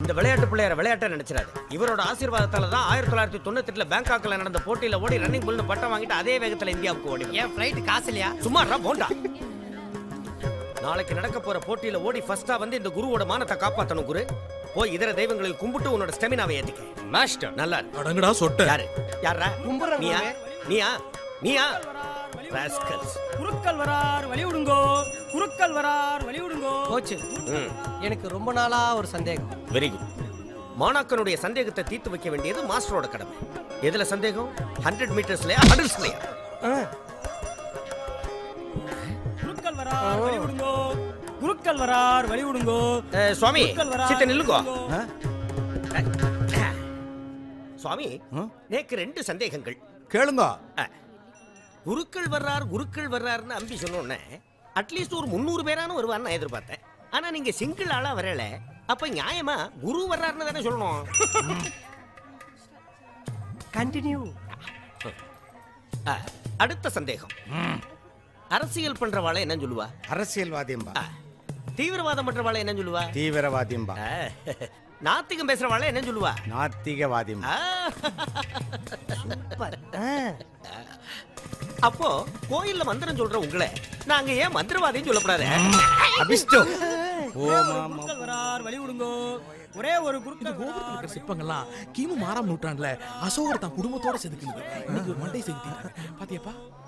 இந்த விளையாட்டு பிள்ளையார விளையாட்ட நினைச்சிடாது இவரோட ஆசீர்வாதத்தால தான் ஆயிரத்தி தொள்ளாயிரத்தி தொண்ணூத்தி எட்டுல பேங்காக்ல நடந்த போட்டியில ஓடி ரன்னிங் புல்னு பட்டம் வாங்கிட்டு அதே வேகத்துல இந்தியாவுக்கு ஓடி என் ஃப்ளைட் காசு இல்லையா சும்மா போண்டா நாளைக்கு நடக்க போற போட்டியில ஓடி ஃபர்ஸ்டா வந்து இந்த குருவோட மானத்தை காப்பாத்தணும் குரு போய் இதர தெய்வங்களை கும்பிட்டு உன்னோட ஸ்டெமினாவை ஏத்திக்க மாஸ்டர் நல்லா இருக்கு. அடங்கடா சொட்ட யாரு யாரா கும்புறேன் நீயா குருவே. நீயா நீயா ராஸ்கல்ஸ் குருக்கள் வரார் வழி விடுங்கோ குருக்கள் வரார் வழி விடுங்கோ போச்சு ம் எனக்கு ரொம்ப நாளா ஒரு சந்தேகம் வெரி குட் மாணாக்கனுடைய சந்தேகத்தை தீர்த்து வைக்க வேண்டியது மாஸ்டரோட கடமை எதுல சந்தேகம் ஹண்ட்ரட் மீட்டர்ஸ்லயா ஹண்ட்ரட்ஸ்லயா குருக்கள் வரார் வழி விடுங்கோ குருக்கள் வரார் வழி விடுங்கோ சுவாமி குருக்கள் வரார் சித்த நில்லுங்கோ விடுங்கோ. சுவாமி நேக்கு ரெண்டு சந்தேகங்கள் கேளுங்க அஹ், குருக்கள் வர்றார் குருக்கள் வர்றாருன்னு அம்பி சொன்னோன்னே அட்லீஸ்ட் ஒரு முந்நூறு பேரானு வருவார்னு நான் எதிர்பார்த்தேன் ஆனா நீங்க சிங்கிள் ஆளா வரல அப்ப நியாயமா குரு வர்றாருன்னு தானே சொல்லணும் கண்டினியூ அஹ், அடுத்த சந்தேகம் அரசியல் பண்றவாளை என்ன சொல்லுவா அரசியல்வாதியம்பா அஹ், தீவிரவாதம் பண்றவாளை என்ன சொல்லுவா தீவிரவாதியம்பா அஹ், நாத்திகம் பேசுறவாளை என்ன சொல்லுவா நாத்திகவாதியம்பா ஆஹ், சூப்பர் அப்போ கோயில்ல மந்திரம் சொல்ற உங்களை நாங்க ஏன் மந்திரவாதின்னு சொல்லக்கூடாது அபிஷ்டு குருக்கள் வரார் வழி விடுங்கோ ஒரே ஒரு குருக்கள் கோபுரத்தில் இருக்கிற சிற்பங்கள்லாம் கிமு மாறாம் நூற்றாண்டுல அசோகர் தான் குடும்பத்தோட செதுக்குனது இன்னைக்கு ஒரு மண்டை செதுக்கிட்டாங்க பாத்தியாப்பா